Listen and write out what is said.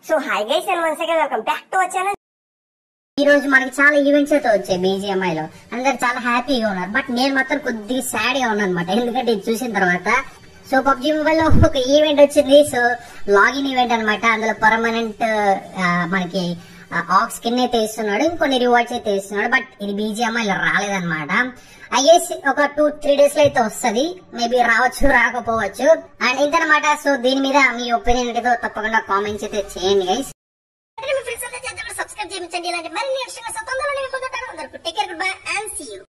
so hi guys and once again welcome back to our channel ఈ రోజు మనకి చాలా ఈవెంట్స్ అయితే వచ్చాయి BGMI లో అందరు చాలా హ్యాపీగా ఉన్నారు బట్ నేను మాత్రం కొద్దిగా సాడ్ గా ఉన్నాను అనమాట ఎందుకంటే ఇది చూసిన తర్వాత సో పబ్జి మొబైల్ లో ఒక ఈవెంట్ వచ్చింది సో లాగిన్ ఈవెంట్ అన్నమాట అందులో పర్మనెంట్ మనకి ఆక్స్ స్కిన్ అయితే ఇస్తున్నాడు ఇంకొన్ని రివార్డ్స్ అయితే ఇస్తున్నాడు బట్ ఇది BGMI లో రాలేదన్నమాట ఐఎస్ ఒక టూ త్రీ డేస్ లో అయితే వస్తుంది మేబీ రావచ్చు రాకపోవచ్చు అండ్ ఇంతనమాట సో దీని మీద మీ ఒపీనియన్ ఏంటో తప్పకుండా కామెంట్స్ అయితే చేయండి గైస్ మీ ఫ్రెండ్స్ అందరూ సబ్స్క్రైబ్ చేయించండి ఇలాంటి మరిన్ని విషయాలు తొందరలో మీకు అందరికీ take care good bye and see you